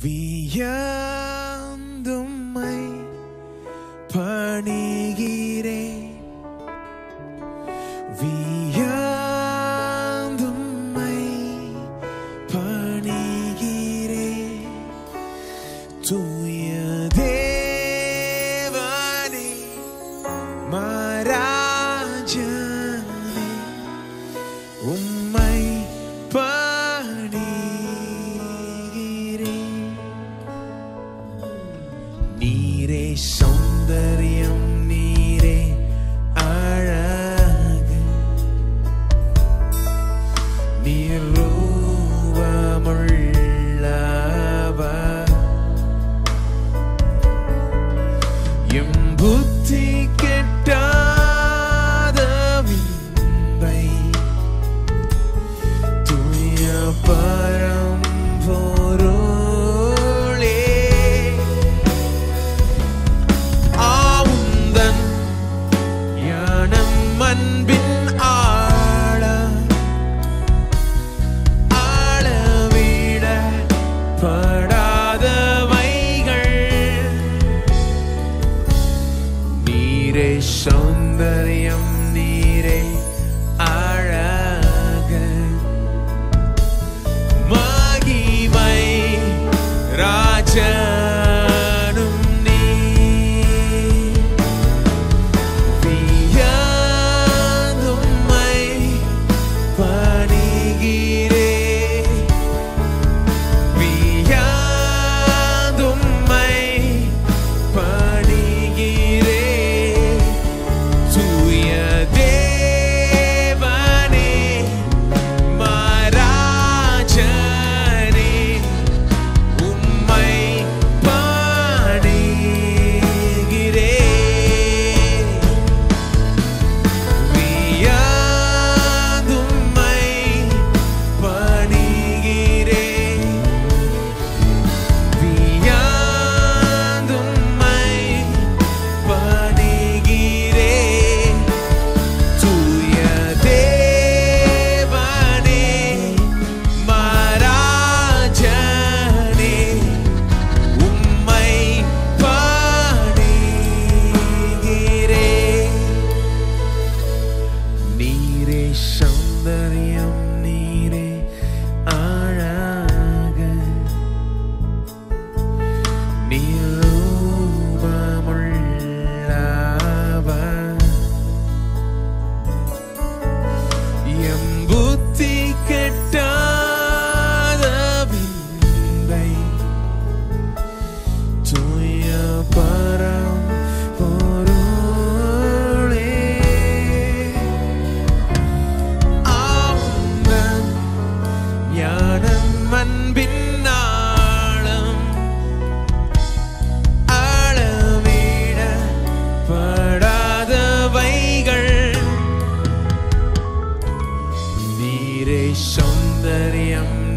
வியந்தும்மை பணிகிறேன் வியந்தும்மை பணிகிறேன் தூய தேவனே மராஜனே உம்மை பணிகிறேன் நீரே சௌந்தரியம் நீரே அழகு நீர் ரூபமுள்ளவர் எம் புத்தி கெட்டாத விந்தை தூய பரம்பொருளே ஆவுந்தன் ஞானம் அன்பின் ஆழ ஆழவிட படாதவைகள் நீரே சௌந்தரியம் நீரே அழக மகிமை ராஜனும் நீ வியந்தும்மை பணிகிறே வியந்தும்மை பணிகிறே தூய தேவனே மராஜனே உம்மை பணிகிறே வியந்தும்மை பணிகிறே வியந்தும்மை பணிகிறே தூய தேவனே மராஜனே உம்மை பணிகிறே நீரே சௌந்தரியம் நீரே அழக நீரூபமுள்ளவர் எம் புத்தி கெட்டாத விந்தை தூய பரம் பொருளே ஆனந்தம் ஞானம் அன்பின் ஆழம் அளவிட படாதவைகள் நீரே சௌந்தரியம்